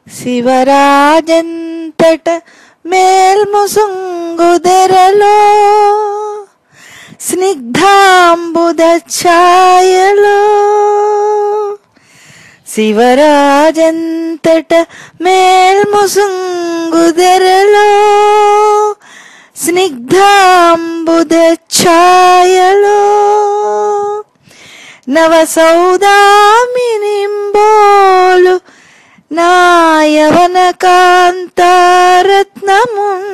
శివరాజంతట మేల్ముసుంగుదెరలో స్నిగ్ధాంబుద ఛాయలో శివరాజంతట మేల్ముసుంగుదెరలో స్నిగ్ధాంబుద ఛాయలో నవ సౌదామినింబోలు నాయవన కాంతారత్నమున్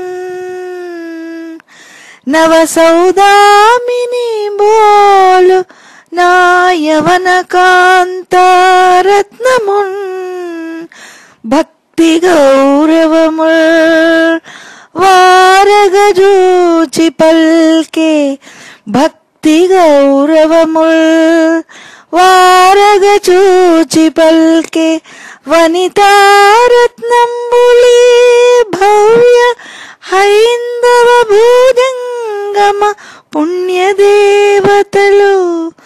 నవ సౌదామిని బోలు నాయవన కాంతారత్నమున్ భక్తి గౌరవముల్ వారగజూచి పల్కే భక్తి గౌరవముల్ వారగచూచి పల్కే వనితారత్నంబులీ భవ్య హైందవ భూజంగమ పుణ్యదేవతలు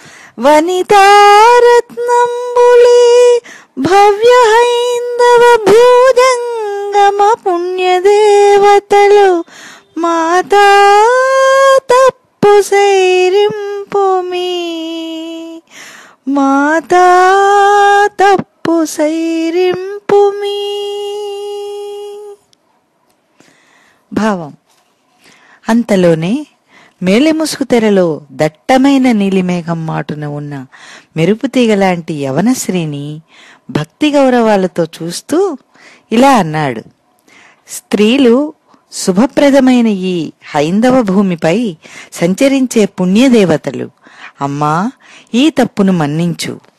వనితారత్నంబులీ భవ్య హైందవ భూజంగమ పుణ్యదేవతలు మాతా తప్పు సైరింపుమి మాతా తప్పు సైరింపుమి భావం అంతలోనే మేలి ముసుగు తెరలో దట్టమైన నీలిమేఘం మాటున ఉన్న మెరుపు తీగలాంటి యవనశ్రీని భక్తి గౌరవాలతో చూస్తూ ఇలా అన్నాడు స్త్రీలు శుభప్రదమైన ఈ హైందవ భూమిపై సంచరించే పుణ్యదేవతలు అమ్మా ఈ తప్పును మన్నించు